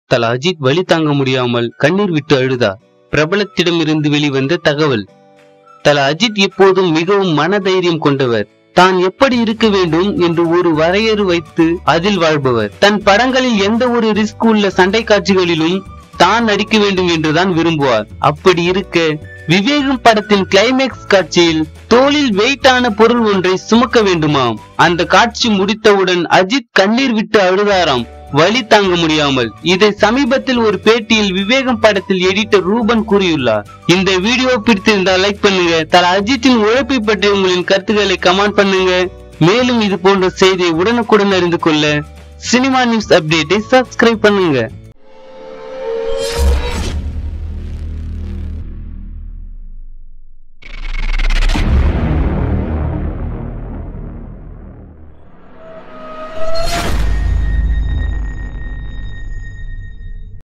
தல அஜித் வலி தாங்க முடியாமல் கண்ணீர் விட்டு அழுதார் பிரபலத்திடமிருந்து வெளிவந்த தகவல் தல அஜித் எப்போதும் மிகவும் மனதைரியம் கொண்டவர் தான் எப்படி இருக்க வேண்டும் என்று ஒரு வரையறு வைத்து அதில் வாழ்பவர் தன் படங்களில் எந்த ஒரு ரிஸ்க் உள்ள சண்டை காட்சிகளிலும் தான் நடிக்க வேண்டும் என்றுதான் விரும்புவார் அப்படி இருக்க விவேகம் படத்தின் கிளைமேக்ஸ் காட்சியில் தோளில் வெயிட்டான பொருள் ஒன்றை சுமக்க வேண்டுமாம் அந்த காட்சி முடித்தவுடன் அஜித் கண்ணீர் விட்டு அழுதாராம் வலி தாங்க முடியாமல் இதை சமீபத்தில் ஒரு பேட்டியில் விவேகம் படத்தில் எடிட்டர் ரூபன் கூறியுள்ளார் இந்த வீடியோ பிடித்திருந்தால் லைக் பண்ணுங்க தல அஜித்தின் உழைப்பை பற்றி உங்களின் கருத்துக்களை கமெண்ட் பண்ணுங்க மேலும் இது போன்ற செய்தியை உடனுக்குடன் அறிந்து கொள்ள சினிமா நியூஸ் அப்டேட்டை சப்ஸ்கிரைப் பண்ணுங்க